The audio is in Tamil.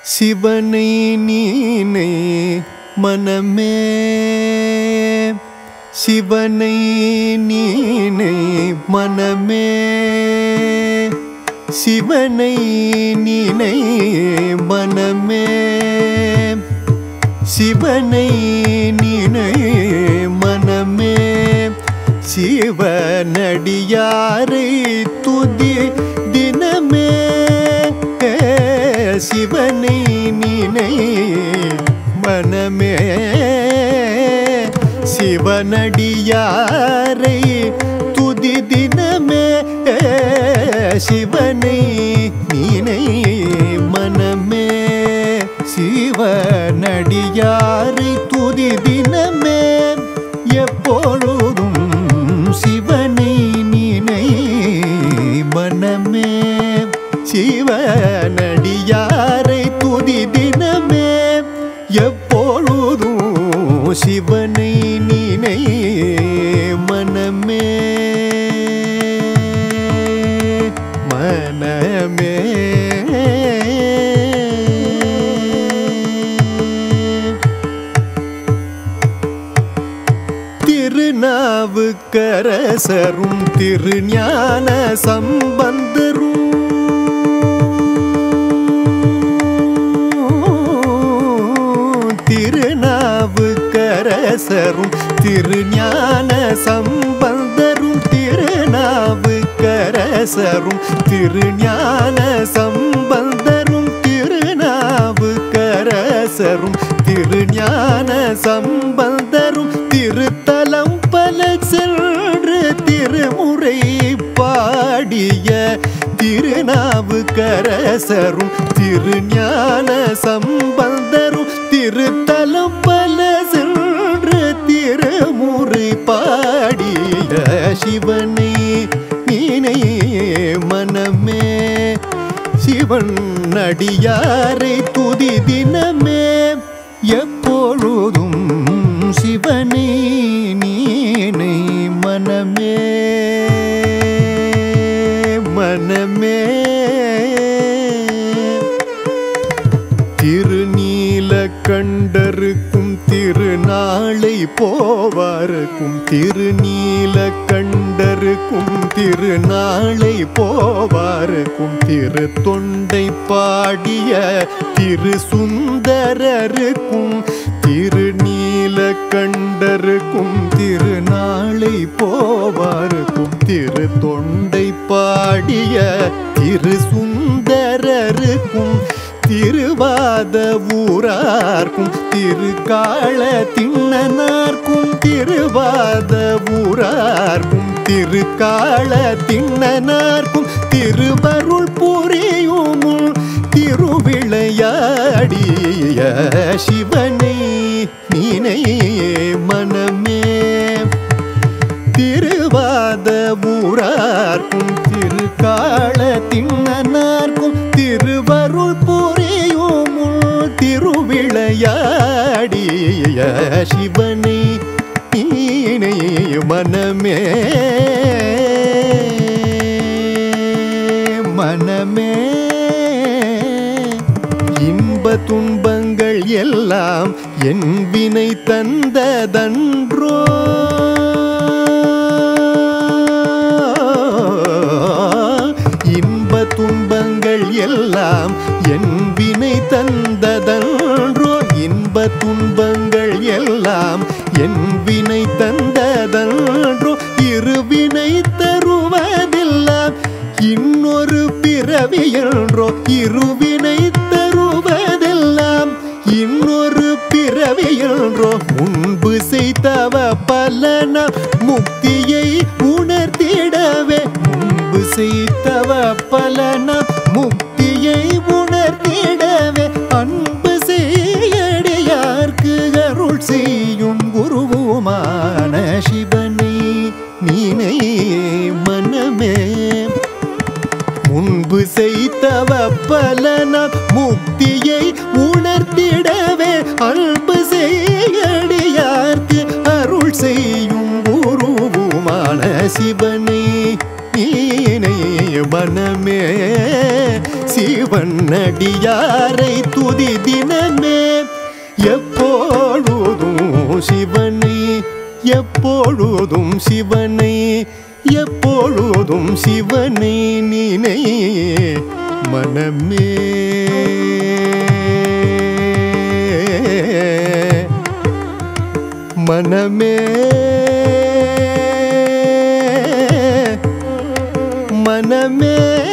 சிவனை நீனை மனமே சிவனை நீனை மனமே சிவனை நீனை மனமே சிவனை நினை மனமே சிவனடியாரை துதி தினமே சிவனை நினை மனமே சிவனடியாரை துதி தினமே சிவனை நினை மனமே சிவனடியாரை துதி தினமே எப்பொழுதும் சிவனை நினை மனமே சிவனடியாரை துதி தினமே எப்பொழுதும் சிவனை நினை மனமே மனமே திருநாவுக்கரசரும் திருஞான சம்பந்தரும் திருநாவுக்கரசரும் திருஞான சம்பந்தரும் திருநாவுக்கரசரும் திருஞான சம்பந்தரும் திருநாவுக்கரசரும் திருஞான சம்பந்தரும் திருத்தலம் பல சென்று திருமுறை பாடிய திருநாவுக்கரசரும் திருஞான சம்பந்தரும் திருத்தலம் பல சென்று திருமுறை பாடிய சிவனை நீனை மனமே சிவன் அடியாரை துதி தினமே எப்பொழுதும் சிவனை நீனை மனமே மனமே திருநீல கண்டருக்கும் திருநாளை போவாருக்கும் திருநீல கண்டருக்கும் திருநாளை போவாருக்கும் திரு தொண்டை பாடிய திரு சுந்தரருக்கும் திருநீல கண்டருக்கும் திருநாளை போவாருக்கும் திரு தொண்டை பாடிய திரு சுந்தரருக்கும் திருவாத ஊரார்க்கும் திருக்கால திண்ணனார்க்கும் திருவாத ஊரார்க்கும் திருக்கால திண்ணனார்க்கும் திருவருள் புரியும் திருவிளையாடிய சிவனை நீனை மனமே திருவாத ஊரார்க்கும் திருக்கால திண்ணனார்க்கும் திருவருள் புரியும் திருவிளையாடிய சிவனை நீனை மனமே மனமே இன்ப துன்பங்கள் எல்லாம் என் வினை தந்ததன்றோ இன்ப துன்பங்கள் எல்லாம் என் வினை தந்ததன்றோ இன்ப துன்பங்கள் எல்லாம் என் வினை தந்ததன்றோ இருவினை தருவதெல்லாம் இன்னொரு பிறவி என்றோ இருவினை தருவதெல்லாம் இன்னொரு பிறவி என்றோ முன்பு செய்தவ பலன முக்தியை உணர்த்திடவே முன்பு செய்தவ பலன முக்தியை உணர்த்திடவே அன்பு செய்யடியார்க்கு அருள் செய்யும் குருவுமான சிவனை நீனை மனமே முன்பு செய்தவ பலன முக்தியை உணர்த்திடவே அன்பு செய்யடியார்க்கு அருள் செய்யும் குருவுமான சிவனை நீனை மனமே சிவன் அடியாரை துதி தினமே எப்பொழுதும் சிவனை எப்பொழுதும் சிவனை எப்பொழுதும் சிவனை நினை மனமே மனமே மனமே